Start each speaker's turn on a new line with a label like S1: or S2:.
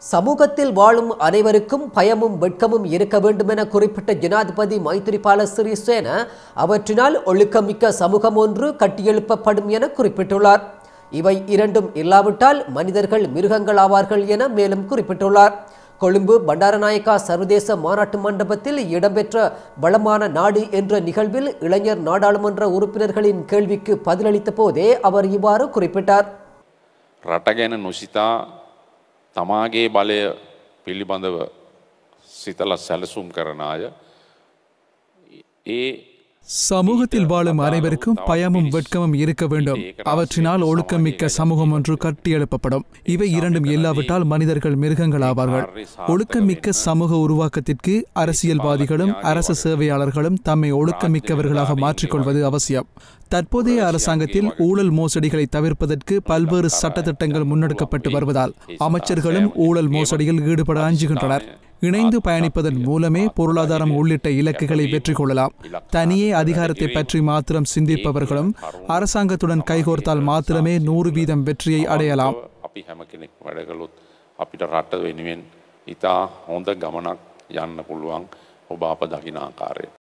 S1: சமூகத்தில் வாழும் அனைவருக்கும் பயமும் வெட்கமும் இருக்க வேண்டும் என குறிப்பிட்ட ஜனாதிபதி மைத்திரிபால சிறிசேன அவற்றினால் ஒழுக்கமிக்க சமூகம் ஒன்று கட்டியெழுப்பப்படும் என குறிப்பிட்டுள்ளார் இவை இரண்டும் இல்லாவிட்டால் மனிதர்கள் மிருகங்கள் ஆவார்கள் என மேலும் குறிப்பிட்டுள்ளார் கொழும்பு பண்டாரநாயக்கா சர்வதேச மாநாட்டு மண்டபத்தில் இடம்பெற்ற வளமான நாடு என்ற நிகழ்வில் இளைஞர் நாடாளுமன்ற உறுப்பினர்களின் கேள்விக்கு பதிலளித்த போதே அவர் இவ்வாறு குறிப்பிட்டார்
S2: රට ගැන නොසිතා තමාගේ බලය පිළිබඳව සිතල සැලසුම් කරන අය ඒ
S3: சமூகத்தில் வாழும் அனைவருக்கும் பயமும் வெட்கமும் இருக்க வேண்டும் அவற்றினால் ஒழுக்கமிக்க சமூகம் ஒன்று கட்டியெழுப்பப்படும் இவை இரண்டும் இல்லாவிட்டால் மனிதர்கள் மிருகங்கள் ஆவார்கள் ஒழுக்கமிக்க சமூக உருவாக்கத்திற்கு அரசியல்வாதிகளும் அரசு சேவையாளர்களும் தம்மை ஒழுக்கமிக்கவர்களாக மாற்றிக்கொள்வது அவசியம் தற்போதைய அரசாங்கத்தில் ஊழல் மோசடிகளை தவிர்ப்பதற்கு பல்வேறு சட்டத்திட்டங்கள் முன்னெடுக்கப்பட்டு வருவதால் அமைச்சர்களும் ஊழல் மோசடியில் ஈடுபட அஞ்சுகின்றனர் இணைந்து பயணிப்பதன் மூலமே பொருளாதாரம் உள்ளிட்ட இலக்குகளை வெற்றி கொள்ளலாம் தனியே அதிகாரத்தை பற்றி மாத்திரம் சிந்திப்பவர்களும் அரசாங்கத்துடன் கைகோர்த்தால் மாத்திரமே நூறு வீதம் வெற்றியை அடையலாம்
S2: අපි හැම කෙනෙක් වැඩකළොත් අපිට රට වෙනුවෙන් ඉතා හොඳ ගමනක් යන්න පුළුවන් ඔබ අප දකින ආකාරය.